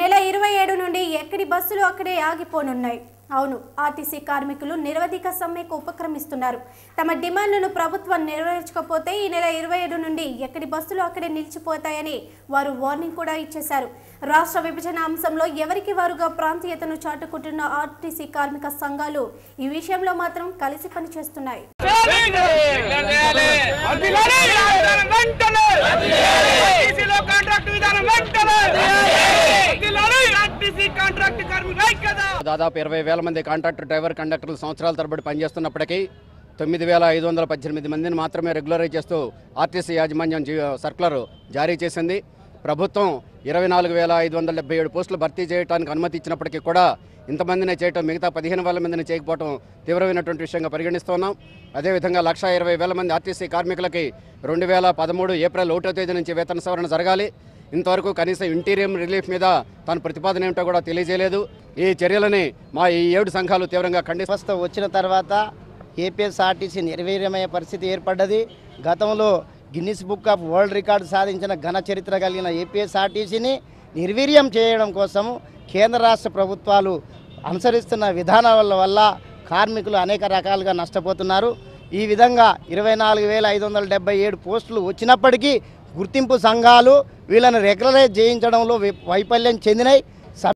నెల ఇరవై ఏడు నుండి ఎక్కడి బస్సులు అక్కడే ఆగిపోనున్నాయి అవును ఆర్టీసీ కార్మికులు నిరవధిక సమ్మెకు ఉపక్రమిస్తున్నారు తమ డిమాండ్లను ప్రభుత్వం నెరవేర్చకపోతే ఈ నెల ఇరవై ఏడు నుండి ఎక్కడి బస్సులు అక్కడే నిలిచిపోతాయని వారు వార్నింగ్ కూడా ఇచ్చేశారు రాష్ట్ర విభజన అంశంలో ఎవరికి వారుగా ప్రాంతీయతను చాటుకుంటున్న ఆర్టీసీ కార్మిక సంఘాలు ఈ విషయంలో మాత్రం కలిసి పనిచేస్తున్నాయి దాదాపు ఇరవై వేల మంది కాంట్రాక్టర్ డ్రైవర్ కండక్టర్లు సంవత్సరాల తరబడి పనిచేస్తున్నప్పటికీ తొమ్మిది వేల ఐదు వందల పద్దెనిమిది మందిని మాత్రమే రెగ్యులరైజ్ చేస్తూ ఆర్టీసీ యాజమాన్యం జీ- సర్కులర్ జారీ చేసింది ప్రభుత్వం ఇరవై నాలుగు వేల ఐదు వందల డెబ్బై ఏడు పోస్టులు భర్తీ చేయడానికి అనుమతి ఇచ్చినప్పటికీ కూడా ఇంతమందినే చేయటం మిగతా పదిహేను వేల మందిని చేయకపోవడం తీవ్రమైనటువంటి విషయంగా పరిగణిస్తున్నాం అదేవిధంగా లక్ష ఇరవై వేల మంది ఆర్టీసీ కార్మికులకి రెండు వేల పదమూడు ఏప్రిల్ ఒకటో తేదీ నుంచి వేతన సవరణ జరగాలి ఇంతవరకు కనీసం ఇంటీరియం రిలీఫ్ మీద తన ప్రతిపాదన ఏమిటో కూడా తెలియజేయలేదు ఈ చర్యలని మా ఈ ఏడు సంఘాలు తీవ్రంగా ఖండి వ్యవస్థ వచ్చిన తర్వాత ఏపీఎస్ఆర్టీసీ నిర్వీర్యమయ్యే పరిస్థితి ఏర్పడ్డది గతంలో Guinness book of world record సాధించిన ఘన చరిత్ర కలిగిన ఏపీఎస్ఆర్టీసీని నిర్వీర్యం చేయడం కోసం కేంద్ర రాష్ట్ర ప్రభుత్వాలు అనుసరిస్తున్న విధానాల వల్ల కార్మికులు అనేక రకాలుగా నష్టపోతున్నారు ఈ విధంగా ఇరవై నాలుగు వేల ఐదు వందల డెబ్బై ఏడు పోస్టులు వచ్చినప్పటికీ గుర్తింపు సంఘాలు వీళ్ళని రెగ్యులరైజ్ చేయించడంలో వై- వైఫల్యం చెందినాయి